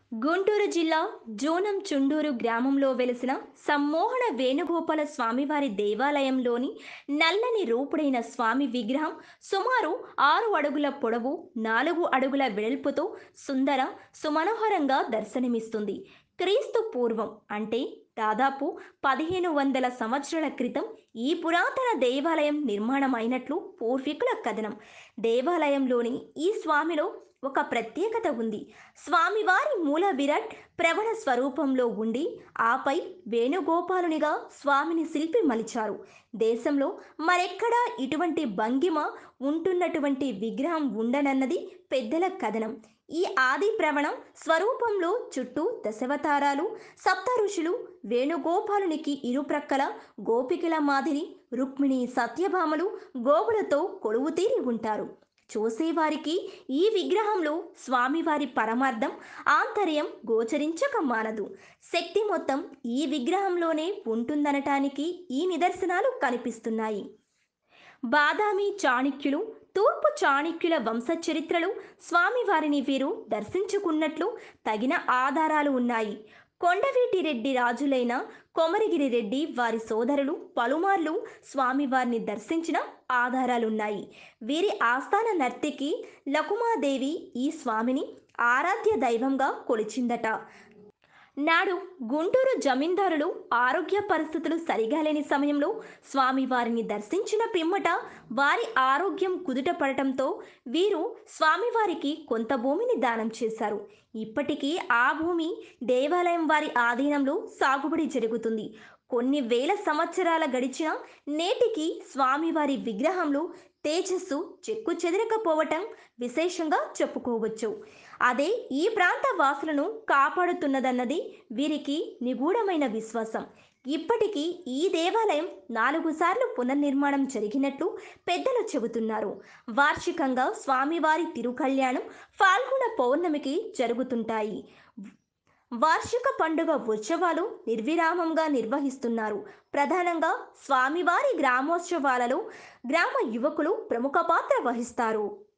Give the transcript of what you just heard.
గుంటూరు జిల్లా జోనం చుండూరు గ్రామంలో వెలిసిన సమ్మోహన వేణుగోపాల స్వామివారి దేవాలయంలోని నల్లని రూపుడైన స్వామి విగ్రహం సుమారు ఆరు అడుగుల పొడవు నాలుగు అడుగుల వెడల్పుతో సుందర సుమనోహరంగా దర్శనమిస్తుంది క్రీస్తు పూర్వం అంటే దాదాపు పదిహేను వందల సంవత్సరాల క్రితం ఈ పురాతన దేవాలయం నిర్మాణమైనట్లు పూర్వీకుల కథనం దేవాలయంలోని ఈ స్వామిలో ఒక ప్రత్యేకత ఉంది స్వామివారి మూల విరాట్ ప్రవణ స్వరూపంలో ఉండి ఆపై వేణుగోపాలునిగా స్వామిని శిల్పి మలిచారు దేశంలో మరెక్కడా ఇటువంటి భంగిమ ఉంటున్నటువంటి విగ్రహం ఉండనన్నది పెద్దల కథనం ఈ ఆది ప్రవణం స్వరూపంలో చుట్టూ దశవతారాలు సప్త ఋషులు వేణుగోపాలునికి ఇరుప్రక్కల గోపికల మాదిరి రుక్మిణి సత్యభామలు గోవులతో కొలువు తీరి ఉంటారు చూసేవారికి ఈ విగ్రహంలో స్వామివారి పరమార్థం ఆంతర్యం గోచరించక మానదు శక్తి మొత్తం ఈ విగ్రహంలోనే ఉంటుందనటానికి ఈ నిదర్శనాలు కనిపిస్తున్నాయి బాదామి చాణక్యులు తూర్పు చాణక్యుల వంశచరిత్రలు స్వామివారిని వీరు దర్శించుకున్నట్లు తగిన ఆధారాలు ఉన్నాయి కొండవీటి రెడ్డి రాజులైన కొమరగిరి రెడ్డి వారి సోదరులు పలుమార్లు స్వామివారిని దర్శించిన ఆధారాలున్నాయి వీరి ఆస్థాన నర్తికి లకుమాదేవి ఈ స్వామిని ఆరాధ్య దైవంగా కొలిచిందట నాడు గుంటూరు జమీందారులు ఆరోగ్య పరిస్థితులు సరిగా లేని సమయంలో స్వామివారిని దర్శించిన పిమ్మట వారి ఆరోగ్యం కుదుట పడటంతో వీరు స్వామివారికి కొంత భూమిని దానం చేశారు ఇప్పటికీ ఆ భూమి దేవాలయం వారి ఆధీనంలో సాగుబడి జరుగుతుంది కొన్ని వేల సంవత్సరాల గడిచిన నేటికి స్వామివారి విగ్రహంలో తేజస్సు చెక్కు చెదరకపోవటం విశేషంగా చెప్పుకోవచ్చు అదే ఈ ప్రాంత వాసులను కాపాడుతున్నదన్నది వీరికి నిగూఢమైన విశ్వాసం ఇప్పటికీ ఈ దేవాలయం నాలుగు సార్లు పునర్నిర్మాణం జరిగినట్లు పెద్దలు చెబుతున్నారు వార్షికంగా స్వామివారి తిరుకళ్యాణం ఫాల్గుణ పౌర్ణమికి జరుగుతుంటాయి వార్షిక పండుగ ఉత్సవాలు నిర్విరామంగా నిర్వహిస్తున్నారు ప్రధానంగా స్వామివారి గ్రామోత్సవాలలో గ్రామ యువకులు ప్రముఖ పాత్ర వహిస్తారు